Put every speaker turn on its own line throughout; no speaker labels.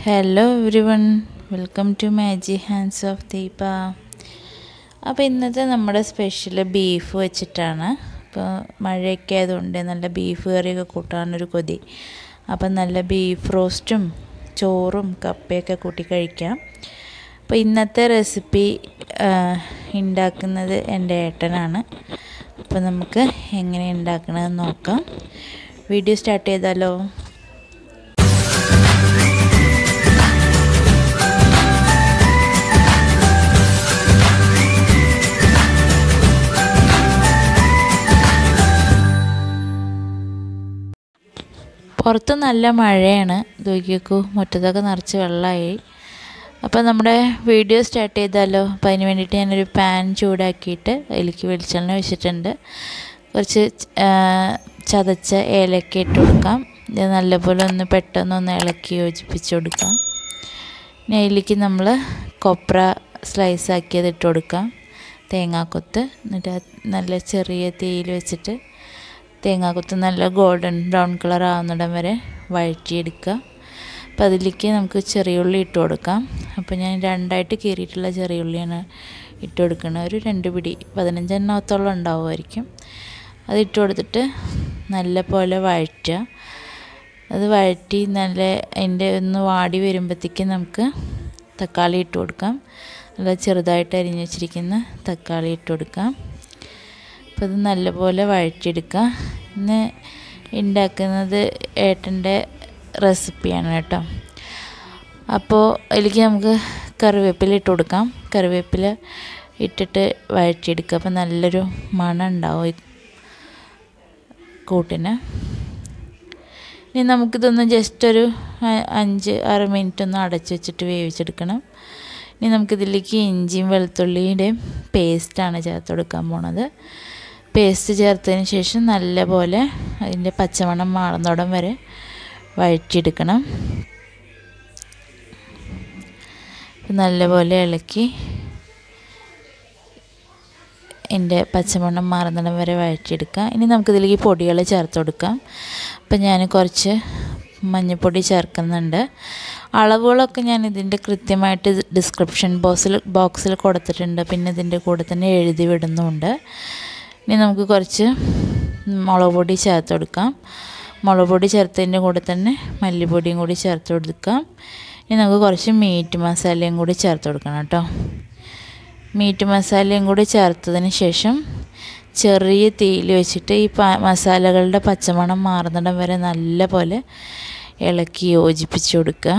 hello everyone welcome to magic hands of Deepa അപ്പോൾ ഇന്നത്തെ നമ്മുടെ സ്പെഷ്യൽ ബീഫ് വെച്ചിട്ടാണ് ഇപ്പോൾ മഴയൊക്കെ ആയതുകൊണ്ട് നല്ല ബീഫ് കറിയൊക്കെ കൂട്ടാനൊരു കൊതി അപ്പം നല്ല ബീഫ് റോസ്റ്റും ചോറും കപ്പയൊക്കെ കൂട്ടി കഴിക്കാം അപ്പോൾ ഇന്നത്തെ റെസിപ്പി ഉണ്ടാക്കുന്നത് എൻ്റെ ഏട്ടനാണ് അപ്പോൾ നമുക്ക് എങ്ങനെ ഉണ്ടാക്കണമെന്ന് നോക്കാം വീഡിയോ സ്റ്റാർട്ട് ചെയ്താലോ പുറത്ത് നല്ല മഴയാണ് നോക്കിയേക്കൂ മുറ്റത്തൊക്കെ നിറച്ച് വെള്ളമായി അപ്പോൾ നമ്മുടെ വീഡിയോ സ്റ്റാർട്ട് ചെയ്താലോ അപ്പോൾ അതിന് വേണ്ടിയിട്ട് ഞാനൊരു പാൻ ചൂടാക്കിയിട്ട് അതിലേക്ക് വെളിച്ചെണ്ണ വെച്ചിട്ടുണ്ട് കുറച്ച് ചതച്ച ഏലക്ക ഇട്ട് കൊടുക്കാം ഇത് നല്ലപോലെ ഒന്ന് പെട്ടെന്ന് ഒന്ന് ഇളക്കി യോജിപ്പിച്ച് കൊടുക്കാം ഇനി അതിലേക്ക് നമ്മൾ കൊപ്ര സ്ലൈസ് ആക്കിയത് ഇട്ട് കൊടുക്കാം തേങ്ങാക്കൊത്ത് എന്നിട്ട് നല്ല ചെറിയ തീയിൽ വെച്ചിട്ട് തേങ്ങാക്കൊത്ത് നല്ല ഗോൾഡൻ ബ്രൗൺ കളർ ആവുന്നിടം വരെ വഴറ്റിയെടുക്കുക അപ്പോൾ അതിലേക്ക് നമുക്ക് ചെറിയുള്ളി ഇട്ട് കൊടുക്കാം അപ്പോൾ ഞാൻ രണ്ടായിട്ട് കീറിയിട്ടുള്ള ചെറിയുള്ളിയാണ് ഇട്ട് കൊടുക്കുന്നത് ഒരു രണ്ട് പിടി പതിനഞ്ചെണ്ണത്തോളം ഉണ്ടാവുമായിരിക്കും അത് ഇട്ട് കൊടുത്തിട്ട് നല്ല പോലെ വഴറ്റുക അത് വഴറ്റി നല്ല അതിൻ്റെ ഒന്ന് വാടി വരുമ്പോഴത്തേക്കും നമുക്ക് തക്കാളി ഇട്ട് കൊടുക്കാം നല്ല ചെറുതായിട്ട് അരിഞ്ഞ് വെച്ചിരിക്കുന്ന തക്കാളി ഇട്ട് കൊടുക്കാം അപ്പോൾ ഇത് നല്ലപോലെ വഴറ്റിയെടുക്കുക ഇന്ന് ഉണ്ടാക്കുന്നത് ഏട്ടൻ്റെ റെസിപ്പിയാണ് കേട്ടോ അപ്പോൾ അതിലേക്ക് നമുക്ക് കറിവേപ്പില ഇട്ട് കൊടുക്കാം കറിവേപ്പില ഇട്ടിട്ട് വഴറ്റിയെടുക്കുക അപ്പോൾ നല്ലൊരു മണം ഉണ്ടാവും കൂട്ടിന് ഇനി നമുക്കിതൊന്ന് ജസ്റ്റ് ഒരു അഞ്ച് ആറ് മിനിറ്റ് ഒന്ന് അടച്ചു വെച്ചിട്ട് വേവിച്ചെടുക്കണം ഇനി നമുക്കിതിലേക്ക് ഇഞ്ചിയും വെളുത്തുള്ളിയുടെയും പേസ്റ്റാണ് ചേർത്ത് കൊടുക്കാൻ പോണത് പേസ്റ്റ് ചേർത്തതിന് ശേഷം നല്ലപോലെ അതിൻ്റെ പച്ചമണം മാറുന്നിടം വരെ വഴറ്റിയെടുക്കണം നല്ലപോലെ ഇളക്കി എൻ്റെ പച്ചമണം മാറുന്നിടം വരെ വഴറ്റിയെടുക്കാം ഇനി നമുക്കിതിലേക്ക് പൊടികൾ ചേർത്ത് കൊടുക്കാം അപ്പം ഞാൻ കുറച്ച് മഞ്ഞൾപ്പൊടി ചേർക്കുന്നുണ്ട് അളവുകളൊക്കെ ഞാൻ ഇതിൻ്റെ കൃത്യമായിട്ട് ഡിസ്ക്രിപ്ഷൻ ബോക്സിൽ ബോക്സിൽ കൊടുത്തിട്ടുണ്ട് പിന്നെ ഇതിൻ്റെ കൂടെ തന്നെ എഴുതി വിടുന്നുമുണ്ട് ഇനി നമുക്ക് കുറച്ച് മുളക് പൊടി ചേർത്ത് കൊടുക്കാം മുളക് പൊടി ചേർത്തതിൻ്റെ കൂടെ തന്നെ മല്ലിപ്പൊടിയും കൂടി ചേർത്ത് കൊടുക്കാം ഇനി നമുക്ക് കുറച്ച് മീറ്റ് മസാലയും കൂടി ചേർത്ത് കൊടുക്കണം കേട്ടോ മീറ്റ് മസാലയും കൂടി ചേർത്തതിന് ശേഷം ചെറിയ തീയിൽ വെച്ചിട്ട് ഈ മസാലകളുടെ പച്ചമണം മാറുന്നിടം വരെ നല്ല പോലെ ഇളക്കി യോജിപ്പിച്ച് കൊടുക്കുക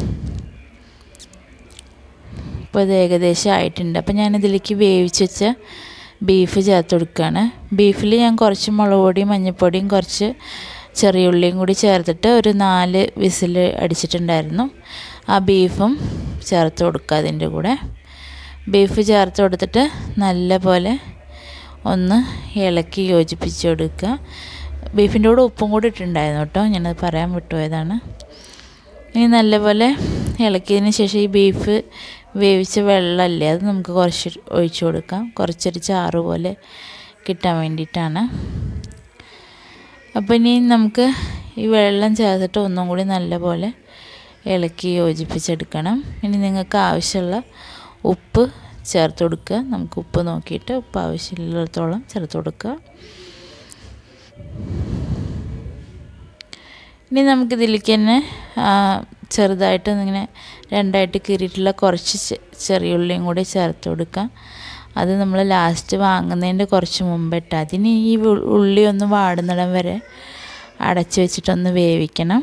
ഇപ്പോൾ ഇത് ഏകദേശം ആയിട്ടുണ്ട് അപ്പോൾ ഞാനിതിലേക്ക് വേവിച്ച് വെച്ച ബീഫ് ചേർത്ത് കൊടുക്കുകയാണ് ബീഫിൽ ഞാൻ കുറച്ച് മുളക് പൊടിയും മഞ്ഞൾപ്പൊടിയും കുറച്ച് ചെറിയ ഉള്ളിയും കൂടി ചേർത്തിട്ട് ഒരു നാല് വിസിൽ അടിച്ചിട്ടുണ്ടായിരുന്നു ആ ബീഫും ചേർത്ത് കൊടുക്കുക അതിൻ്റെ കൂടെ ബീഫ് ചേർത്ത് കൊടുത്തിട്ട് നല്ല പോലെ ഒന്ന് ഇളക്കി യോജിപ്പിച്ച് കൊടുക്കുക ബീഫിൻ്റെ കൂടെ ഉപ്പും കൂടി ഇട്ടിട്ടുണ്ടായിരുന്നു കേട്ടോ ഞാനത് പറയാൻ വിട്ടുപോയതാണ് ഇനി നല്ലപോലെ ഇളക്കിയതിന് ശേഷം ഈ ബീഫ് വേവിച്ച വെള്ളമല്ലേ അത് നമുക്ക് കുറച്ച് ഒഴിച്ചു കൊടുക്കാം കുറച്ചൊരു ചാറ് പോലെ കിട്ടാൻ വേണ്ടിയിട്ടാണ് അപ്പോൾ ഇനി നമുക്ക് ഈ വെള്ളം ചേർത്തിട്ട് ഒന്നും കൂടി നല്ലപോലെ ഇളക്കി യോജിപ്പിച്ചെടുക്കണം ഇനി നിങ്ങൾക്ക് ആവശ്യമുള്ള ഉപ്പ് ചേർത്ത് കൊടുക്കുക നമുക്ക് ഉപ്പ് നോക്കിയിട്ട് ഉപ്പ് ആവശ്യമുള്ളിടത്തോളം ചേർത്ത് കൊടുക്കുക ഇനി നമുക്കിതിലേക്ക് തന്നെ ചെറുതായിട്ട് ഇങ്ങനെ രണ്ടായിട്ട് കീറിയിട്ടുള്ള കുറച്ച് ചെറിയുള്ളിയും കൂടി ചേർത്ത് കൊടുക്കാം അത് നമ്മൾ ലാസ്റ്റ് വാങ്ങുന്നതിൻ്റെ കുറച്ച് മുമ്പിട്ട് അതിന് ഈ ഉള്ളി ഒന്ന് വാടുന്നിടം വരെ അടച്ചു വെച്ചിട്ടൊന്ന് വേവിക്കണം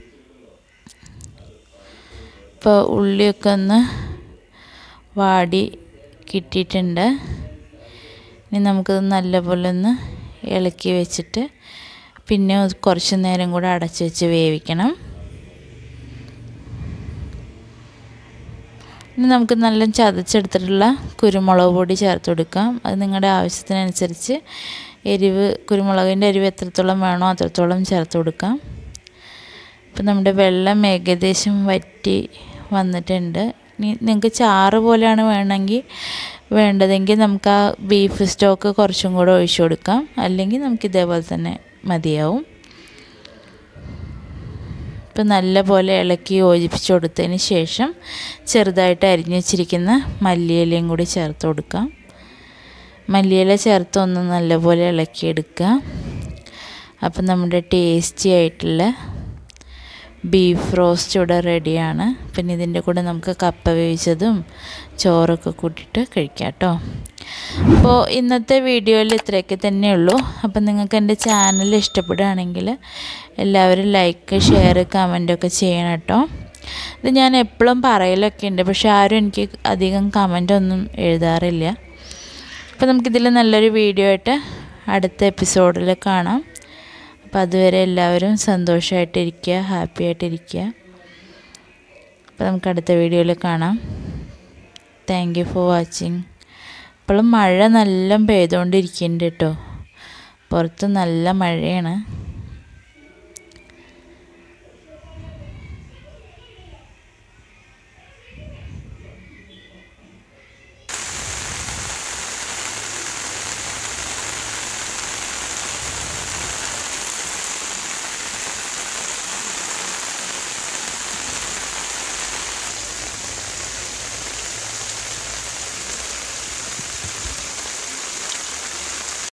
ഇപ്പോൾ ഉള്ളിയൊക്കെ ഒന്ന് വാടി കിട്ടിയിട്ടുണ്ട് ഇനി നമുക്കത് നല്ലപോലെ ഒന്ന് ഇളക്കി വെച്ചിട്ട് പിന്നെ കുറച്ച് നേരം കൂടെ അടച്ചു വെച്ച് വേവിക്കണം ഇനി നമുക്ക് നല്ല ചതച്ചെടുത്തിട്ടുള്ള കുരുമുളക് പൊടി ചേർത്ത് കൊടുക്കാം അത് നിങ്ങളുടെ ആവശ്യത്തിനനുസരിച്ച് എരിവ് കുരുമുളകിൻ്റെ എരിവ് എത്രത്തോളം വേണോ അത്രത്തോളം ചേർത്ത് കൊടുക്കാം ഇപ്പം നമ്മുടെ വെള്ളം ഏകദേശം വറ്റി വന്നിട്ടുണ്ട് ഇനി നിങ്ങൾക്ക് ചാറ് പോലെയാണ് വേണമെങ്കിൽ വേണ്ടതെങ്കിൽ നമുക്ക് ആ ബീഫ് സ്റ്റോക്ക് കുറച്ചും കൂടെ ഒഴിച്ചു കൊടുക്കാം അല്ലെങ്കിൽ നമുക്ക് ഇതേപോലെ തന്നെ മതിയാവും ഇപ്പം നല്ലപോലെ ഇളക്കി യോജിപ്പിച്ച് കൊടുത്തതിന് ശേഷം ചെറുതായിട്ട് അരിഞ്ഞു വെച്ചിരിക്കുന്ന മല്ലിയിലയും കൂടി ചേർത്ത് കൊടുക്കാം മല്ലിയില ചേർത്ത് ഒന്ന് നല്ലപോലെ ഇളക്കിയെടുക്കുക അപ്പം നമ്മുടെ ടേസ്റ്റി ആയിട്ടുള്ള ബീഫ് റോസ്റ്റ് ഇവിടെ റെഡിയാണ് പിന്നെ ഇതിൻ്റെ കൂടെ നമുക്ക് കപ്പ വേവിച്ചതും ചോറൊക്കെ കൂട്ടിയിട്ട് കഴിക്കാം കേട്ടോ അപ്പോൾ ഇന്നത്തെ വീഡിയോയിൽ ഇത്രയൊക്കെ തന്നെയുള്ളൂ അപ്പം നിങ്ങൾക്ക് എൻ്റെ ചാനൽ ഇഷ്ടപ്പെടുകയാണെങ്കിൽ എല്ലാവരും ലൈക്ക് ഷെയർ കമൻറ്റൊക്കെ ചെയ്യണം കേട്ടോ ഇത് ഞാൻ എപ്പോഴും പറയലൊക്കെ ഉണ്ട് പക്ഷെ ആരും എനിക്ക് അധികം കമൻ്റ് ഒന്നും എഴുതാറില്ല അപ്പോൾ നമുക്കിതിൽ നല്ലൊരു വീഡിയോ ആയിട്ട് അടുത്ത എപ്പിസോഡിൽ കാണാം അപ്പോൾ അതുവരെ എല്ലാവരും സന്തോഷമായിട്ടിരിക്കുക ഹാപ്പി ആയിട്ടിരിക്കുക അപ്പോൾ നമുക്ക് അടുത്ത വീഡിയോയിൽ കാണാം താങ്ക് യു ഫോർ വാച്ചിങ് ഇപ്പോഴും മഴ നല്ല പെയ്തുകൊണ്ടിരിക്കുന്നുണ്ട് കേട്ടോ പുറത്ത് നല്ല മഴയാണ്